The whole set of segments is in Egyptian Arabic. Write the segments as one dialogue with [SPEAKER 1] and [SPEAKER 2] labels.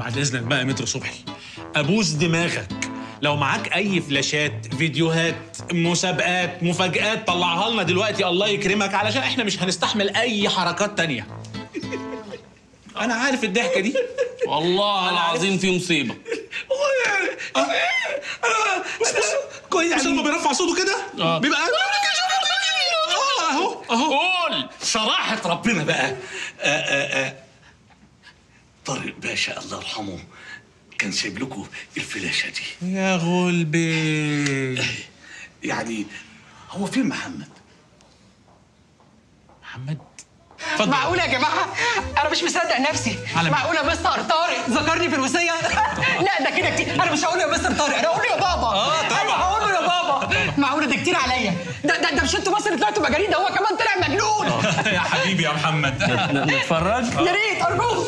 [SPEAKER 1] بعد اذنك بقى يا متر صبحي ابوس دماغك لو معاك اي فلاشات فيديوهات مسابقات مفاجآت طلعها لنا دلوقتي الله يكرمك علشان احنا مش هنستحمل اي حركات تانية انا عارف الضحكه دي
[SPEAKER 2] والله العظيم في مصيبه
[SPEAKER 1] بص بص كويس عشان ما بيرفع صوته كده
[SPEAKER 2] آه.
[SPEAKER 1] بيبقى آه، اهو اهو
[SPEAKER 2] قول
[SPEAKER 3] صراحة ربنا بقى آآ آآ طارق باشا الله يرحمه كان سايب لكم الفلاشة دي
[SPEAKER 1] يا غلبي
[SPEAKER 3] يعني هو فين محمد؟
[SPEAKER 1] محمد اتفضل
[SPEAKER 4] معقول يا جماعه انا مش مصدق نفسي
[SPEAKER 1] على مين؟
[SPEAKER 4] معقول يا مستر طارق ذكرني في الوصيه لا ده كده كتير انا مش هقول له يا مستر طارق انا هقول له يا بابا
[SPEAKER 1] آه، طبعا.
[SPEAKER 4] ايوه هقول له يا بابا معقول ده كتير عليا ده ده, ده مش انتوا بس اللي طلعتوا مجانين ده هو كمان طلع مجنون
[SPEAKER 1] يا حبيبي يا محمد
[SPEAKER 2] نتفرج
[SPEAKER 4] يا ريت ارجوك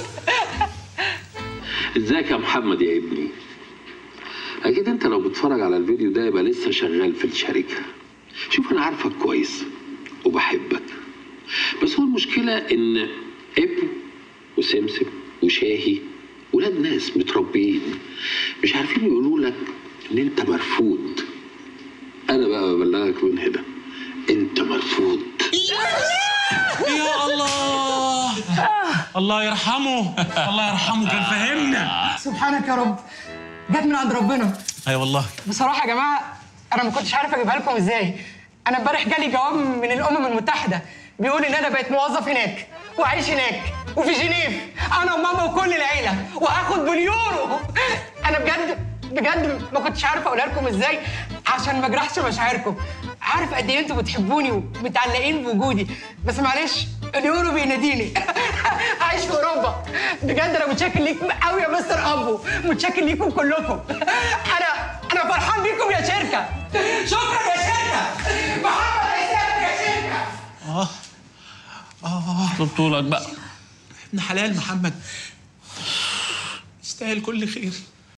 [SPEAKER 5] ازيك يا محمد يا ابني اكيد انت لو بتتفرج على الفيديو ده يبقى لسه شغال في الشركه شوف انا عارفك كويس وبحبك بس هو المشكله ان ابو وسمسم وشاهي ولاد ناس متربيين مش عارفين يقولوا لك ان انت مرفوض انا بقى ببلغك من هنا انت مرفوض
[SPEAKER 1] يا الله الله يرحمه الله يرحمه كان فهمنا
[SPEAKER 4] سبحانك يا رب جت من عند ربنا
[SPEAKER 1] اي والله
[SPEAKER 4] بصراحه يا جماعه انا ما كنتش عارفه اجيبها لكم ازاي انا امبارح جالي جواب من الامم المتحده بيقول ان انا بقيت موظف هناك وعايش هناك وفي جنيف انا وماما وكل العيله وهاخد باليورو انا بجد بجد ما كنتش عارفه اقولها لكم ازاي عشان ما اجرحش مشاعركم عارف قد ايه انتوا بتحبوني ومتعلقين بوجودي بس معلش اليورو بيناديني عايش في اوروبا بجد انا متشكر ليكم قوي يا مستر ابو متشكر ليكم كلكم انا انا فرحان بيكم يا شركه شكرا يا شركه محمد اسلام يا شركه
[SPEAKER 2] طولك بقى
[SPEAKER 1] ابن حلال محمد يستاهل كل خير